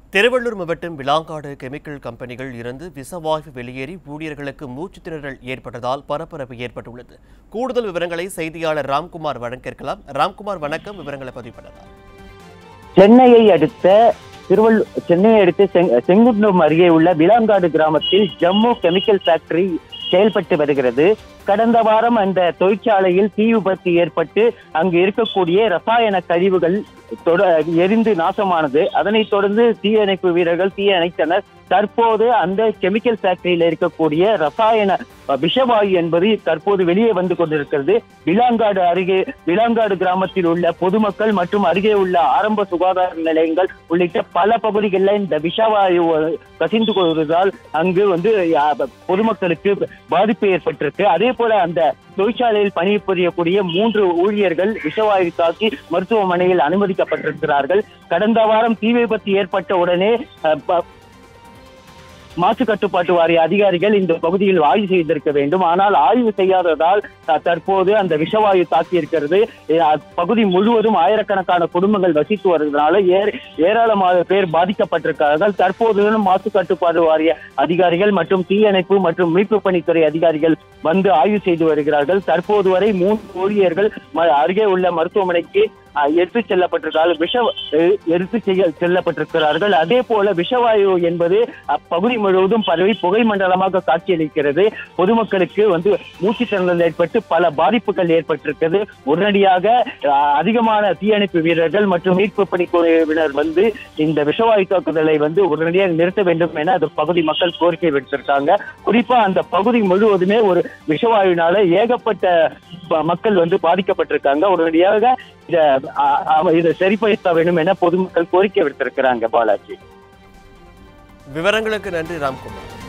திருவள்ளூர் மாவட்டம் விளாங்காடு கெமிக்கல் கம்பெனிகள் இருந்து விஷவாயு வெளியேறி ஊழியர்களுக்கு மூச்சுத் திணறல் ஏற்பட்டதால் பரபரப்பு ஏற்பட்டுள்ளது கூடுதல் விவரங்களை செய்தியாளர் ராம்குமார் வழங்க கேட்கலாம் ராம்குமார் வணக்கம் விவரங்களை பதிவு பண்ணலாம் சென்னையை அடுத்த திருவள்ளு சென்னையை அடுத்த செங் செங்குன்றம் அருகே உள்ள விளாங்காடு கிராமத்தில் ஜம்மு கெமிக்கல் ஃபேக்டரி செயல்பட்டு வருகிறது கடந்த வாரம் அந்த தொழிற்சாலையில் தீ விபத்து ஏற்பட்டு அங்கு இருக்கக்கூடிய ரசாயன கழிவுகள் தொட எரிந்து நாசமானது அதனைத் தொடர்ந்து தீயணைப்பு வீரர்கள் தீ அணைத்தனர் தற்போது அந்த கெமிக்கல் ஃபேக்டரியில் இருக்கக்கூடிய ரசாயன விஷவாயு என்பது தற்போது வெளியே வந்து கொண்டிருக்கிறது விளாங்காடு அருகே விளாங்காடு கிராமத்தில் உள்ள பொதுமக்கள் மற்றும் அருகே உள்ள ஆரம்ப சுகாதார நிலையங்கள் உள்ளிட்ட பல பகுதிகளில் இந்த விஷவாயு கசிந்து கொள்வதால் அங்கு வந்து அஹ், பொதுமக்களுக்கு பாதிப்பு ஏற்பட்டிருக்கு அதே போல அந்த தொழிற்சாலையில் பணிபுரியக்கூடிய மூன்று ஊழியர்கள் விஷவாயு தாக்கி மருத்துவமனையில் அனுமதிக்கப்பட்டிருக்கிறார்கள் கடந்த வாரம் தீ விபத்து ஏற்பட்ட உடனே அஹ், ப- மாசு கட்டுப்பாட்டு வாரிய அதிகாரிகள் இந்த பகுதியில் ஆய்வு செய்திருக்க வேண்டும் ஆனால் ஆய்வு செய்யாததால் த- தற்போது அந்த விஷவாயு தாக்கி இருக்கிறது பகுதி முழுவதும் ஆயிரக்கணக்கான குடும்பங்கள் வசித்து வருவதனால ஏ- ஏராளமான பேர் பாதிக்கப்பட்டிருக்கிறார்கள் தற்போது மாசு கட்டுப்பாடு வாரிய அதிகாரிகள் மற்றும் தீயணைப்பு மற்றும் மீட்பு பணித்துறை அதிகாரிகள் வந்து ஆய்வு செய்து வருகிறார்கள் தற்போது வரை மூன்று ஊழியர்கள் ம- அருகே உள்ள மருத்துவமனைக்கு அஹ், எடுத்துச் செல்லப்பட்டிருக்கிறார்கள் விஷ அஹ், எடுத்துச் செல்ல- செல்லப்பட்டிருக்கிறார்கள் அதே போல விஷவாயு என்பது அப்பகுதி முழுவதும் பரவி புகை மண்டலமாக காட்சியளிக்கிறது பொதுமக்களுக்கு வந்து மூச்சுத் திணறல் ஏற்பட்டு பல பாதிப்புகள் ஏற்பட்டிருக்கிறது உடனடியாக அஹ், அதிகமான தீயணைப்பு வீரர்கள் மற்றும் மீட்பு பணிக்குழுவினர் வந்து இந்த விஷவாயு தாக்குதலை வந்து உடனடியாக நிறுத்த வேண்டும் என அந்த பகுதி மக்கள் கோரிக்கை விடுத்திருக்காங்க குறிப்பா அந்த பகுதி முழுவதுமே ஒரு விஷவாயுனால ஏகப்பட்ட ப- மக்கள் வந்து பாதிக்கப்பட்டிருக்காங்க உடனடியாக இத அ- அ- இதை சரிப்படுத்த வேண்டும் என பொதுமக்கள் கோரிக்கை விடுத்திருக்கிறாங்க பாலாஜி விவரங்களுக்கு நன்றி ராம்குமார்